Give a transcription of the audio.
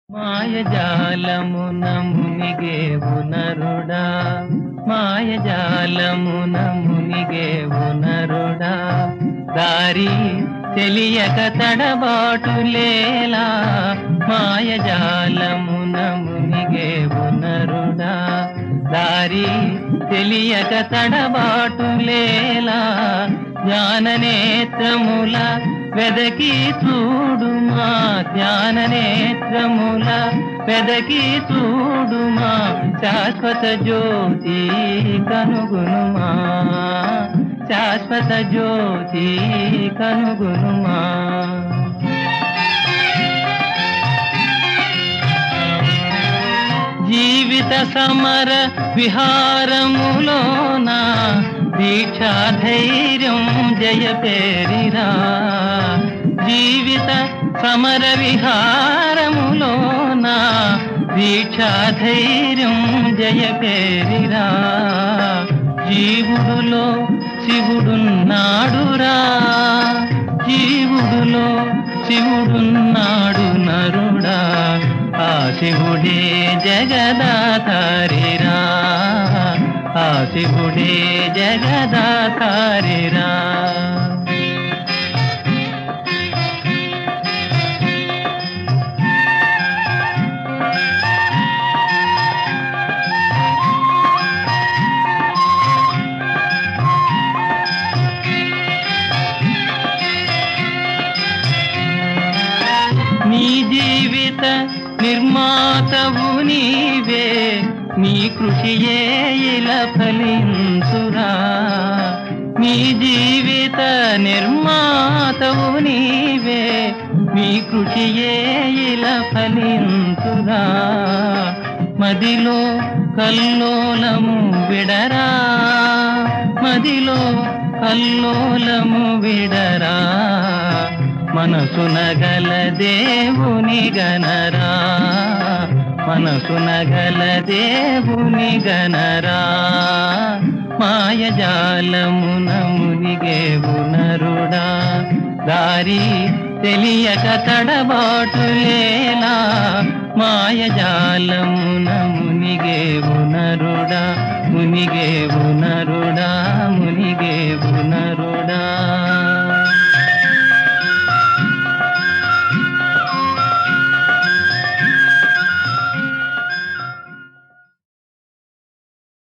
మాయజాలమున మునిగేవు నరుడా మాయజాలమున మునిగేవు నరుడా దారి తెలియక తడబాటులేలా మాయజాలమున మునిగేవు నరుడా దారి తెలియక తడబాటులేలా జ్ఞాననేత్రముల వెదకి చూడుమా జ్ఞాననేత్రముల వెదకి చూడుమా శాశ్వత జ్యోతి కనుగునుమా శాశ్వత జ్యోతి కనుగునుమా జీవిత సమర విహారములోన దీక్షా ధైర్యం జయ పేరిరా జీవిత సమర విహారములోన దీక్షా ధైర్యం జయ పేరిరా జీవుడులో శివుడున్నాడురా జీవుడులో శివుడున్నాడు నరుడా ఆ శివుడే జగదాతారిరా ఆ శివుడే జగదాతారిరా నీ జీవిత నిర్మాతవు నీవే నీ కృషియే ఇలా ఫలించురా నీ జీవిత నిర్మాతవు నీవే నీ కృషియే ఇలా ఫలించురా మదిలో కల్లోలము విడరా మదిలో కల్లోలము విడరా మనసున గల దేవుని గనరా మనసున గల దేవుని గనరా మాయజాలమున మునిగేవు నరుడా దారి తెలియక తడబాటులేలా మాయజాలమున మునిగేవు నరుడా మునిగేవు నరుడా మునిగేవు నరుడా